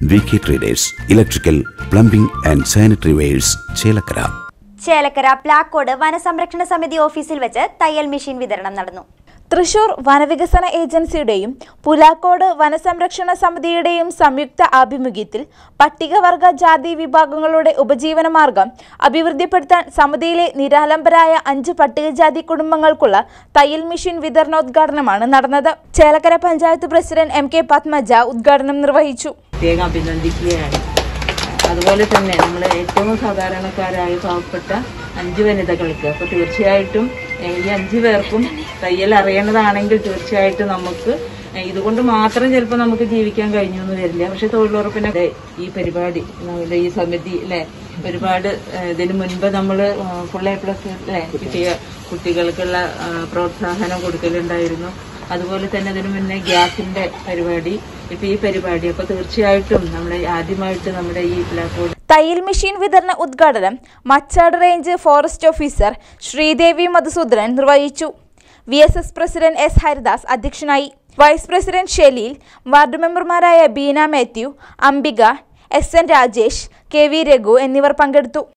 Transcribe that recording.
V K traders electrical plumbing and sanitary wares Chelakkara Chelakkara Plakkode വനസംരക്ഷണ സമിതി ഓഫീസിൽ വെച്ച് തയ്യൽ മെഷീൻ വിതരണം നടന്നു തൃശൂർ വനവികസന ഏജൻസിയുടെയും പുലാക്കോട് വനസംരക്ഷണ സമിതിയുടെയും സംയുക്ത ആഭിമുഖ്യത്തിൽ പട്ടികവർഗ ജാതി വിഭാഗങ്ങളുടെ ഉപജീവന മാർഗം അഭിവൃദ്ധിപ്പെടുത്താൻ സമിതിയിലെ നിരാലംബരായ അഞ്ച് പട്ടികജാതി കുടുംബങ്ങൾക്കുള്ള തയ്യൽ മെഷീൻ വിതരണോദ്ഘാടനമാണ് നടന്നത് Chelakkara panchayat president M K Padmaja ഉദ്ഘാടനം നിർവഹിച്ചു പ്രത്യേകം അഭിനന്ദിക്കുകയാണ് അതുപോലെ തന്നെ നമ്മൾ ഏറ്റവും സാധാരണക്കാരായ പാവപ്പെട്ട അഞ്ച് വനിതകൾക്ക് അപ്പോൾ തീർച്ചയായിട്ടും ഏഹ്, ഈ അഞ്ച് പേർക്കും തയ്യൽ അറിയണതാണെങ്കിൽ തീർച്ചയായിട്ടും നമുക്ക് ഏഹ്, ഇതുകൊണ്ട് മാത്രം ചിലപ്പോൾ നമുക്ക് ജീവിക്കാൻ കഴിഞ്ഞു എന്ന് വരില്ല പക്ഷെ തൊഴിലുറപ്പിനെ ദേ, ഈ പരിപാടി നമ്മുടെ ഈ സമിതി അല്ലെ ഒരുപാട് ഏഹ്, ഇതിന് മുൻപ് നമ്മൾ ഫുൾ എ പ്ലസ് അല്ലെ കിട്ടിയ കുട്ടികൾക്കുള്ള ആ, പ്രോത്സാഹനം കൊടുക്കലുണ്ടായിരുന്നു അതുപോലെ തന്നെ അതിനു മുന്നേ ഗ്യാസിന്റെ പരിപാടി ഇപ്പൊ ഈ പരിപാടി അപ്പൊ തീർച്ചയായിട്ടും നമ്മുടെ ആദ്യമായിട്ട് നമ്മുടെ ഈ പ്ലാറ്റ്ഫോം തയ്യൽ മെഷീൻ വിതരണ ഉദ്ഘാടനം Machad range forest officer Sreedevi Madhusoodanan നിർവഹിച്ചു V S S president S Haridas അധ്യക്ഷനായി വൈസ് പ്രസിഡന്റ് ഷെലീൽ വാർഡ് മെമ്പർമാരായ Beena Mathew Ambika S N Rajesh K V Raghu എന്നിവർ പങ്കെടുത്തു